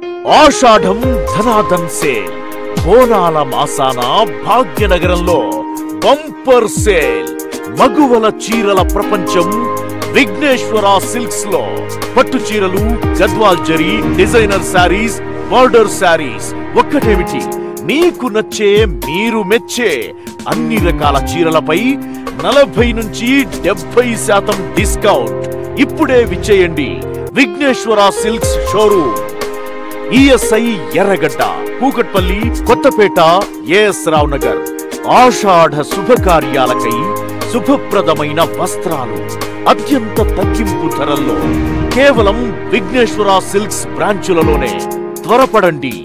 ఆషాఢం ధనాధన్ sale బోనాల మాసాన భాగ్యనగరంలో bumper sale మగువల చీరల ప్రపంచం విఘ్నేశ్వర సిల్క్స్ లో పట్టు చీరలు Gadwal zari designer sarees border sarees ఒక్కటేమిటి మీకు నచ్చే మీరు మెచ్చే అన్ని రకాల చీరలపై నలభై నుంచి డెబ్బై శాతం డిస్కౌంట్ ఇప్పుడే విచ్చేయండి Vighneshwara silks showroom ESI Erragadda Kukatpally Kothapet A S Rao Nagar Ashadha శుభకార్యాలకై శుభప్రదమైన వస్త్రాలు అత్యంత తగ్గింపు ధరల్లో కేవలం విఘ్నేశ్వర సిల్క్స్ బ్రాంచులలోనే త్వరపడండి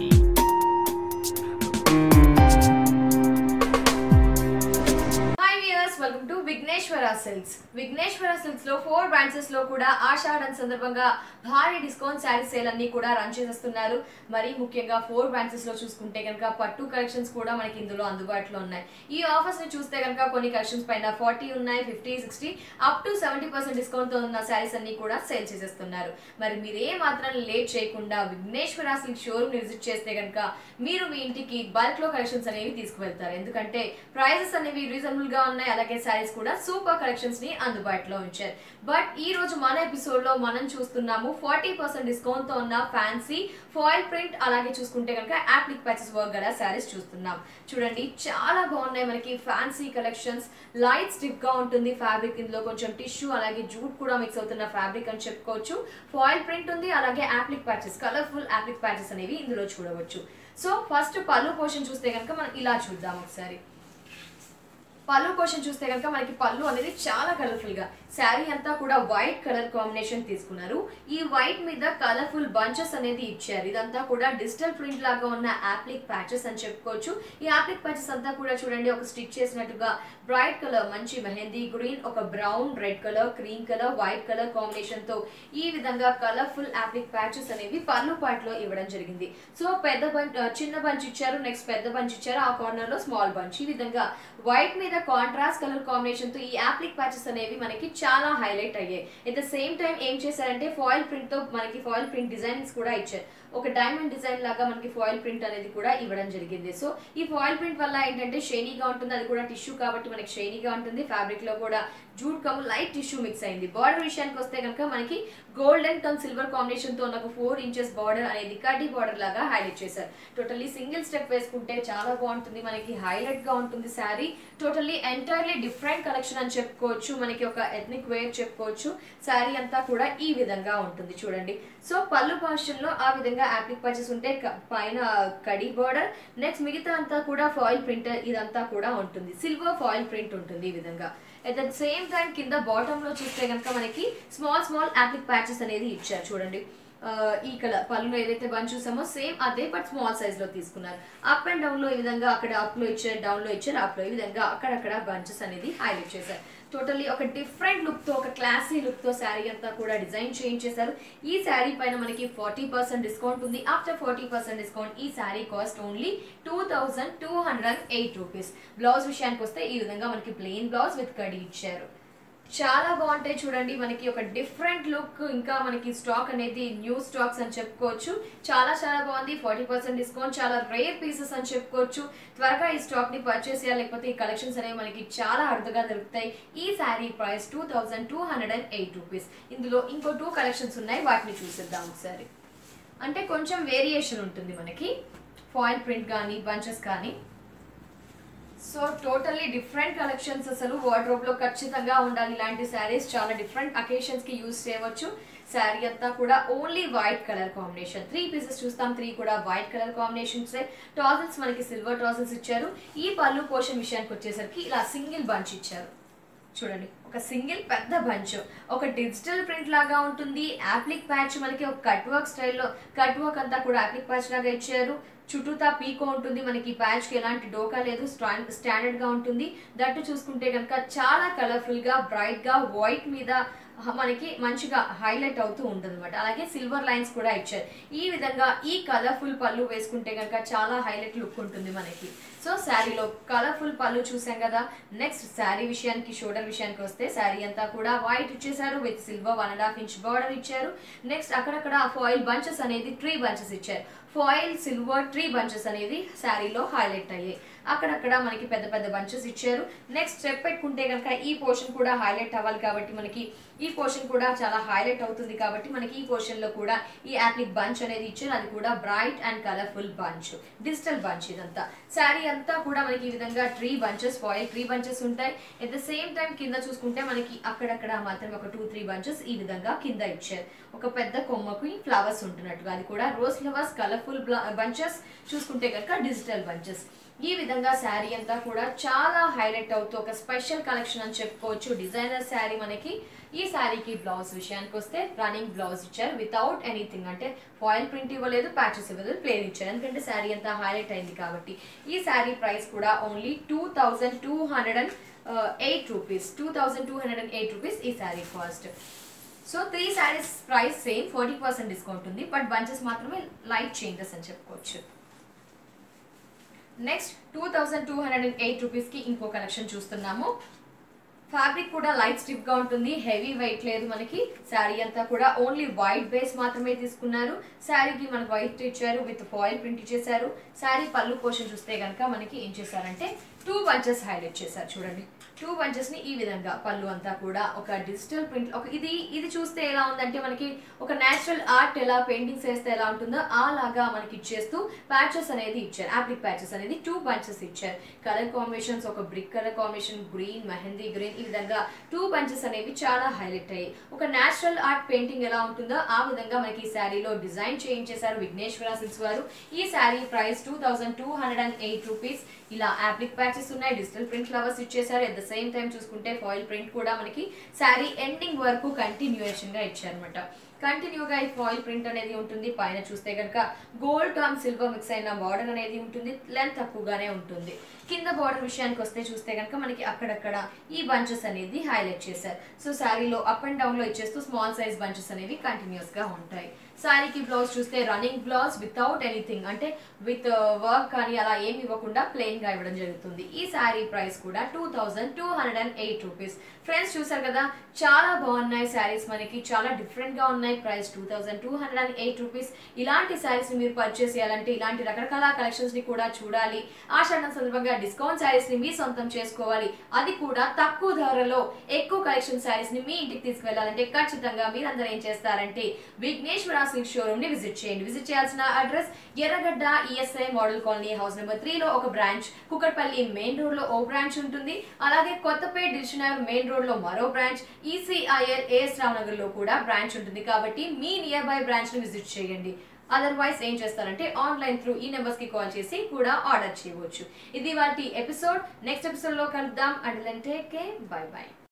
hi viewers welcome to Vighneshwara silks Vighneshwara silks లో ఫోర్ బ్రాంచెస్ లో కూడా ఆషాఢం సందర్భంగా భారీ డిస్కౌంట్ శారీ సేల్ అన్ని కూడా రన్ చేసేస్తున్నారు మరి ముఖ్యంగా ఫోర్ బ్రాంచెస్ లో చూసుకుంటే కనుక పట్టు కలెక్షన్స్ కూడా మనకి ఇందులో అందుబాటులో ఉన్నాయి ఈ ఆఫర్స్ ని చూస్తే కనుక కొన్ని కలెక్షన్స్ పైన ఫార్టీ ఉన్నాయి fifty sixty up to seventy percent discount తో ఉన్న శారీస్ అన్ని కూడా సేల్ చేసేస్తున్నారు మరి మీరు ఏ మాత్రం లేట్ చేయకుండా విఘ్నేశ్వర సిల్క్ షోరూమ్ ని విజిట్ చేస్తే కనుక మీరు మీ ఇంటికి బల్క్ లో కలెక్షన్స్ అనేవి తీసుకువెళ్తారు ఎందుకంటే ప్రైజెస్ అనేవి రీజనబుల్ గా ఉన్నాయి అలాగే శారీస్ కూడా సూపర్ కలెక్షన్స్ ని అందుబాటులో ఉంచారు బట్ ఈ రోజు మన ఎపిసోడ్ లో మనం చూస్తున్నాము ఫార్టీ పర్సెంట్ డిస్కౌంట్ తో ఉన్న ఫ్యాన్సీ ఫాయిల్ ప్రింట్ అలాగే చూసుకుంటే కనుక యాప్లిక్ ప్యాచెస్ వర్క్ గల శారీస్ చూస్తున్నాం చూడండి చాలా బాగున్నాయి మనకి ఫ్యాన్సీ కలెక్షన్స్ లైట్ స్టిఫ్ గా ఉంటుంది ఫ్యాబ్రిక్ ఇందులో కొంచెం టిష్యూ అలాగే జూట్ కూడా మిక్స్ అవుతున్న ఫ్యాబ్రిక్ అని చెప్పుకోవచ్చు ఫాయిల్ ప్రింట్ ఉంది అలాగే applique patches colourful applique patches అనేవి ఇందులో చూడవచ్చు సో ఫస్ట్ పళ్ళు పోర్షన్ చూస్తే కనుక మనం ఇలా చూద్దాం ఒకసారి పళ్ళు పోర్షన్ చూస్తే కనుక మనకి పళ్ళు అనేది చాలా కలర్ఫుల్ గా శారీ అంతా కూడా వైట్ కలర్ కాంబినేషన్ తీసుకున్నారు ఈ వైట్ మీద కలర్ఫుల్ బంచెస్ అనేది ఇచ్చారు ఇదంతా కూడా డిజిటల్ ప్రింట్ లాగా ఉన్న యాప్లిక్ ప్యాచెస్ అని చెప్పుకోవచ్చు ఈ యాప్లిక్ ప్యాచెస్ అంతా కూడా చూడండి ఒక స్టిచ్ చేసినట్టుగా బ్రైట్ కలర్ మంచి మెహందీ గ్రీన్ ఒక brown red colour cream colour white colour combination తో ఈ విధంగా కలర్ఫుల్ యాప్లిక్ ప్యాచెస్ అనేవి పళ్ళు పార్ట్ లో ఇవ్వడం జరిగింది సో పెద్ద బంచ్ చిన్న బంచ్ ఇచ్చారు నెక్స్ట్ పెద్ద బంచ్ ఇచ్చారు ఆ కార్నర్ లో స్మాల్ బంచ్ ఈ విధంగా వైట్ మీద కాంట్రాస్ట్ కలర్ కాంబినేషన్ తో ఈ యాప్లిక్ ప్యాచెస్ అనేవి మనకి చాలా హైలైట్ అయ్యాయి ఎట్ ద సేమ్ టైం ఏం చేశారంటే ఫాయిల్ ప్రింట్ తో మనకి ఫాయిల్ ప్రింట్ డిజైన్స్ కూడా ఇచ్చారు ఒక డైమండ్ డిజైన్ లాగా మనకి ఫాయిల్ ప్రింట్ అనేది కూడా ఇవ్వడం జరిగింది సో ఈ ఫాయిల్ ప్రింట్ వల్ల ఏంటంటే షైనీగా ఉంటుంది అది కూడా టిష్యూ కాబట్టి మనకి షైనీగా ఉంటుంది ఫ్యాబ్రిక్ లో కూడా jute come light tissue mix అయింది బార్డర్ విషయానికి వస్తే కనుక మనకి గోల్డెన్ టన్ సిల్వర్ కాంబినేషన్ తో ఒక ఫోర్ ఇంచెస్ బార్డర్ అనేది కడ్డీ బార్డర్ లాగా హైలైట్ చేశారు టోటల్లీ సింగిల్ స్టెప్ వేసుకుంటే చాలా బాగుంటుంది మనకి హైలైట్ గా ఉంటుంది saree totally entirely different collection అని చెప్పుకోవచ్చు మనకి ఒక ఎథ్నిక్ వేర్ చెప్పుకోవచ్చు శారీ అంతా కూడా ఈ విధంగా ఉంటుంది చూడండి సో పళ్ళు పార్షన్ లో ఆ విధంగా యాప్లిక్ పర్చేస్ ఉంటే క- పైన కడి బార్డర్ నెక్స్ట్ మిగతా అంతా కూడా ఫాయిల్ ప్రింట్ ఇదంతా కూడా ఉంటుంది సిల్వర్ ఫాయిల్ ప్రింట్ ఉంటుంది ఈ విధంగా అట్ ద సేమ్ టైం కింద బాటమ్ లో చూస్తే కనుక మనకి స్మాల్ స్మాల్ యాప్లిక్ ప్యాచెస్ అనేది ఇచ్చారు చూడండి ఆ, ఈ కలర్ పళ్ళులో ఏదైతే బంచ్ చూసామో సేమ్ అదే బట్ స్మాల్ సైజ్ లో తీసుకున్నారు అప్ అండ్ డౌన్ లో ఈ విధంగా అక్కడ అప్ లో ఇచ్చారు డౌన్ లో ఇచ్చారు అప్ లో ఈ విధంగా అక్కడక్కడ బంచెస్ అనేది హైలైట్ చేశారు టోటల్లీ ఒక డిఫరెంట్ లుక్ తో ఒక క్లాసీ లుక్ తో శారీ అంతా కూడా డిజైన్ చేంజ్ చేశారు ఈ శారీ పైన మనకి ఫార్టీ పర్సెంట్ డిస్కౌంట్ ఉంది ఆఫ్టర్ ఫార్టీ పర్సెంట్ డిస్కౌంట్ ఈ saree cost only two thousand two hundred eight rupees blouse విషయానికి వస్తే ఈ విధంగా మనకి ప్లెయిన్ బ్లౌజ్ విత్ కడి ఇచ్చారు చాలా బాగుంటాయి చూడండి మనకి ఒక డిఫరెంట్ లుక్ ఇంకా మనకి స్టాక్ అనేది న్యూ స్టాక్స్ అని చెప్పుకోవచ్చు చాలా చాలా బాగుంది ఫార్టీ పర్సెంట్ డిస్కౌంట్ చాలా రేర్ పీసెస్ అని చెప్పుకోవచ్చు త్వరగా ఈ స్టాక్ ని పర్చేస్ చేయాలి లేకపోతే ఈ కలెక్షన్స్ అనేవి మనకి చాలా అరుదుగా దొరుకుతాయి ఈ saree price two thousand two hundred and eight rupees ఇందులో ఇంకో టూ కలెక్షన్స్ ఉన్నాయి వాటిని చూసిద్దాం ఒకసారి అంటే కొంచెం వేరియేషన్ ఉంటుంది మనకి ఫాయిల్ ప్రింట్ కానీ బంచెస్ కానీ సో టోటల్లీ డిఫరెంట్ కలెక్షన్స్ అసలు వార్డ్రోబ్ లో ఖచ్చితంగా ఉండాలి ఇలాంటి శారీస్ చాలా డిఫరెంట్ అకేషన్స్ కి యూస్ చేయవచ్చు శారీ అంతా కూడా only white colour combination three pieces చూస్తాం త్రీ కూడా వైట్ కలర్ కాంబినేషన్స్ టాజల్స్ మనకి సిల్వర్ టాజల్స్ ఇచ్చారు ఈ పళ్ళు పోర్షన్ విషయానికి వచ్చేసరికి ఇలా సింగిల్ బంచ్ ఇచ్చారు చూడండి ఒక సింగిల్ పెద్ద బంచ్ ఒక డిజిటల్ ప్రింట్ లాగా ఉంటుంది యాప్లిక్ ప్యాచ్ మనకి ఒక కట్ వర్క్ స్టైల్లో కట్ వర్క్ అంతా కూడా యాప్లిక్ ప్యాచ్ లాగా ఇచ్చారు చుట్టూతా పీకో ఉంటుంది మనకి ప్యాచ్ కి ఎలాంటి డోకా లేదు స్టాండర్డ్ గా ఉంటుంది దట్టు చూసుకుంటే కనుక చాలా కలర్ఫుల్ గా బ్రైట్ గా వైట్ మీద మనకి మంచిగా హైలైట్ అవుతూ ఉంటుంది అనమాట అలాగే సిల్వర్ లైన్స్ కూడా ఇచ్చారు ఈ విధంగా ఈ కలర్ఫుల్ పళ్ళు వేసుకుంటే కనుక చాలా హైలైట్ లుక్ ఉంటుంది మనకి సో శారీలో కలర్ఫుల్ పళ్ళు చూసాం కదా నెక్స్ట్ శారీ విషయానికి షోల్డర్ విషయానికి వస్తే శారీ అంతా కూడా వైట్ ఇచ్చేసారు with silver one and half inch border ఇచ్చారు నెక్స్ట్ అక్కడక్కడ ఫాయిల్ బంచెస్ అనేది ట్రీ బంచెస్ ఇచ్చారు ఫాయిల్ సిల్వర్ ట్రీ బంచెస్ అనేది శారీలో హైలైట్ అయ్యాయి అక్కడక్కడ మనకి పెద్ద పెద్ద బంచెస్ ఇచ్చారు నెక్స్ట్ స్టెప్ పెట్టుకుంటే కనుక ఈ పోర్షన్ కూడా హైలైట్ అవ్వాలి కాబట్టి మనకి ఈ పోర్షన్ కూడా చాలా హైలైట్ అవుతుంది కాబట్టి మనకి ఈ పోర్షన్ లో కూడా ఈ యాప్లిక్ బంచ్ అనేది ఇచ్చారు అది కూడా bright and colourful bunch digital bunch ఇదంతా శారీ అంతా కూడా మనకి ఈ విధంగా tree bunches foil tree bunches ఉంటాయి ఎట్ ద సేమ్ టైం కింద చూసుకుంటే మనకి అక్కడక్కడ మాత్రం ఒక టూ త్రీ బంచెస్ ఈ విధంగా కింద ఇచ్చారు ఒక పెద్ద కొమ్మకు ఫ్లవర్స్ ఉంటున్నట్టుగా అది కూడా రోజ్ ఫ్లవర్స్ కలర్ఫుల్ బంచెస్ చూసుకుంటే కనుక డిజిటల్ బంచెస్ ఈ విధంగా శారీ అంతా కూడా చాలా హైలైట్ అవుతూ ఒక స్పెషల్ కలెక్షన్ అని చెప్పుకోవచ్చు డిజైనర్ శారీ మనకి ఈ శారీకి బ్లౌజ్ విషయానికి వస్తే రన్నింగ్ బ్లౌజ్ ఇచ్చారు వితౌట్ ఎనీథింగ్ అంటే ఫాయిల్ ప్రింట్ ఇవ్వలేదు ప్యాచెస్ ఇవ్వలేదు ప్లేన్ ఇచ్చారు ఎందుకంటే శారీ అంతా హైలైట్ అయింది కాబట్టి ఈ శారీ ప్రైస్ కూడా only two thousand two hundred and eight rupees two thousand two hundred and eight rupees ఈ saree cost so three sarees price same forty percent discount ఉంది బట్ బంచెస్ మాత్రమే light changes అని చెప్పుకోవచ్చు next two thousand two hundred and eight రూపీస్కి ఇంకో collection చూస్తున్నాము fabric కూడా light stiff గా ఉంటుంది హెవీ వెయిట్ లేదు మనకి శారీ అంతా కూడా ఓన్లీ వైట్ బేస్ మాత్రమే తీసుకున్నారు శారీకి మనకు వైట్ ఇచ్చారు విత్ ఫాయిల్ ప్రింట్ ఇచ్చేసారు శారీ పళ్ళు పోర్షన్ చూస్తే కనుక మనకి ఏం చేశారంటే టూ బంచెస్ హైలైట్ చేశారు చూడండి టూ బంచెస్ ని ఈ విధంగా పళ్ళు అంతా కూడా ఒక డిజిటల్ ప్రింట్ ఒక ఇది ఇది చూస్తే ఎలా ఉందంటే మనకి ఒక నేచురల్ ఆర్ట్ ఎలా పెయింటింగ్స్ వేస్తే ఎలా ఉంటుందో అలాగా మనకి ఇచ్చేస్తూ ప్యాచెస్ అనేది ఇచ్చారు యాప్లిక్ ప్యాచెస్ అనేది టూ బంచెస్ ఇచ్చారు కలర్ కాంబినేషన్స్ ఒక brick colour combination green mehndi green ఈ విధంగా టూ బంచెస్ అనేవి చాలా హైలైట్ అయ్యాయి ఒక నేచురల్ ఆర్ట్ పెయింటింగ్ ఎలా ఉంటుందో ఆ విధంగా మనకి ఈ శారీలో డిజైన్ చేయించేశారు విఘ్నేశ్వర సిల్క్స్ వారు ఈ saree price two thousand two hundred and eight rupees ఇలా యాప్లిక్ ప్యాచెస్ ఉన్నాయి డిజిటల్ ప్రింట్ ఫ్లవర్స్ ఇచ్చేసారు ఎట్ ద సేమ్ టైం చూసుకుంటే ఫాయిల్ ప్రింట్ కూడా మనకి శారీ ఎండింగ్ వరకు కంటిన్యూయేషన్ గా ఇచ్చారనమాట కంటిన్యూగా ఈ ఫాయిల్ ప్రింట్ అనేది ఉంటుంది పైన చూస్తే కనుక గోల్డ్ కమ్ సిల్వర్ మిక్స్ అయిన బార్డర్ అనేది ఉంటుంది లెంత్ తక్కువగానే ఉంటుంది కింద బార్డర్ విషయానికి వస్తే చూస్తే కనుక మనకి అక్కడక్కడ ఈ బంచెస్ అనేది హైలైట్ చేశారు సో శారీలో అప్ అండ్ డౌన్ లో ఇచ్చేస్తూ స్మాల్ సైజ్ బంచెస్ అనేవి కంటిన్యూస్ గా ఉంటాయి శారీకి బ్లౌజ్ చూస్తే రన్నింగ్ బ్లౌజ్ వితౌట్ ఎనీథింగ్ అంటే విత్ వర్క్ కానీ అలా ఏమి ఇవ్వకుండా ప్లెయిన్ గా ఇవ్వడం జరుగుతుంది ఈ శారీ ప్రైస్ కూడా two thousand two hundred and eight rupees friends చూసారు కదా చాలా బాగున్నాయి శారీస్ మనకి చాలా డిఫరెంట్ గా ఉన్నాయి price two thousand two hundred and eight rupees ఇలాంటి శారీస్ ని మీరు పర్చేస్ చేయాలంటే ఇలాంటి రకరకాల కలెక్షన్స్ ని కూడా చూడాలి ఆషాఢం సందర్భంగా డిస్కౌంట్ శారీస్ ని మీ సొంతం చేసుకోవాలి అది కూడా తక్కువ ధరలో ఎక్కువ కలెక్షన్ శారీస్ ని మీ ఇంటికి తీసుకువెళ్ళాలంటే ఖచ్చితంగా మీరందరూ ఏం చేస్తారంటే విఘ్నేశ్వర సిల్క్ షోరూమ్ ని విజిట్ చేయండి విజిట్ చేయాల్సిన address Erragadda ESI model colony house number three లో ఒక బ్రాంచ్ కుకట్పల్లి మెయిన్ రోడ్ లో ఓ బ్రాంచ్ ఉంటుంది అలాగే కొత్తపేట డివిజనర్ మెయిన్ రోడ్ లో మరో branch ECIL A S Rao Nagar లో కూడా బ్రాంచ్ ఉంటుంది కాబట్టి మీ నియర్ బై బ్రాంచ్ ని విజిట్ చేయండి అదర్వైజ్ ఏం చేస్తారంటే ఆన్లైన్ త్రూ ఈ నెంబర్స్ కి కాల్ చేసి కూడా ఆర్డర్ చేయవచ్చు ఇది వాటి ఎపిసోడ్ నెక్స్ట్ ఎపిసోడ్ లో కలుద్దాం and take care bye by